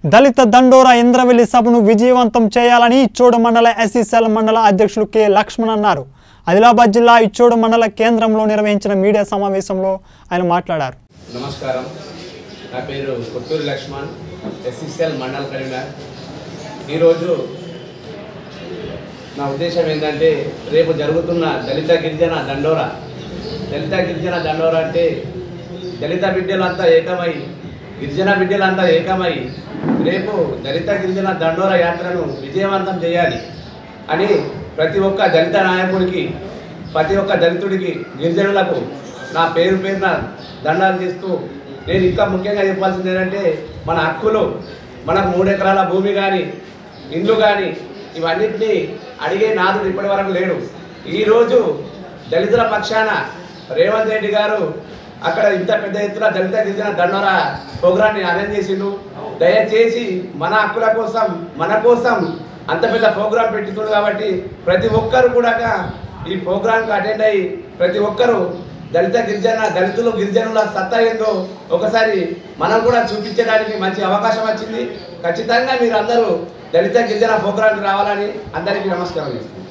దళిత దండోరా ఇంద్రవెల్లి సభను విజయవంతం చేయాలని ఇచ్చోడు మండల ఎస్సీసెల్ మండల అధ్యక్షులు కె లక్ష్మణ్ అన్నారు ఆదిలాబాద్ జిల్లా ఇచ్చోడు మండల కేంద్రంలో నిర్వహించిన మీడియా సమావేశంలో ఆయన మాట్లాడారు నమస్కారం నా పేరు కొత్తూరి లక్ష్మణ్ ఎస్సీసీఎల్ మండల్ కరీంనగర్ ఈరోజు నా ఉద్దేశం ఏంటంటే రేపు జరుగుతున్న దళిత గిరిజన దండోరా దళిత గిరిజన దండోరా అంటే దళిత బిడ్డలంతా ఏకమై గిరిజన బిడ్డలంతా ఏకమై రేపు దళిత గిరిజన దండోరా యాత్రను విజయవంతం చేయాలి అని ప్రతి ఒక్క దళిత నాయకుడికి ప్రతి ఒక్క దళితుడికి గిరిజనులకు నా పేరు పేరున దండాలు తీస్తూ నేను ఇంకా ముఖ్యంగా చెప్పాల్సింది ఏంటంటే మన హక్కులు మనకు మూడు ఎకరాల భూమి కానీ ఇండ్లు కానీ ఇవన్నిటినీ అడిగే నాదుడు ఇప్పటి వరకు లేడు ఈరోజు దళితుల పక్షాన రేవంత్ రెడ్డి గారు అక్కడ ఇంత పెద్ద ఎత్తున దళిత గిరిజన దండోరా ప్రోగ్రాన్ని అరేంజ్ చేసిండు దయచేసి మన హక్కుల కోసం మన కోసం అంత పెద్ద ప్రోగ్రాం పెట్టుతుంది కాబట్టి ప్రతి ఒక్కరు కూడా ఈ ప్రోగ్రాంకి అటెండ్ అయ్యి ప్రతి ఒక్కరు దళిత గిరిజన దళితులు గిరిజనుల సత్తా ఏందో ఒకసారి మనం కూడా చూపించడానికి మంచి అవకాశం వచ్చింది ఖచ్చితంగా మీరు అందరూ దళిత గిరిజన ప్రోగ్రాంకి రావాలని అందరికీ నమస్కారం చేస్తున్నాను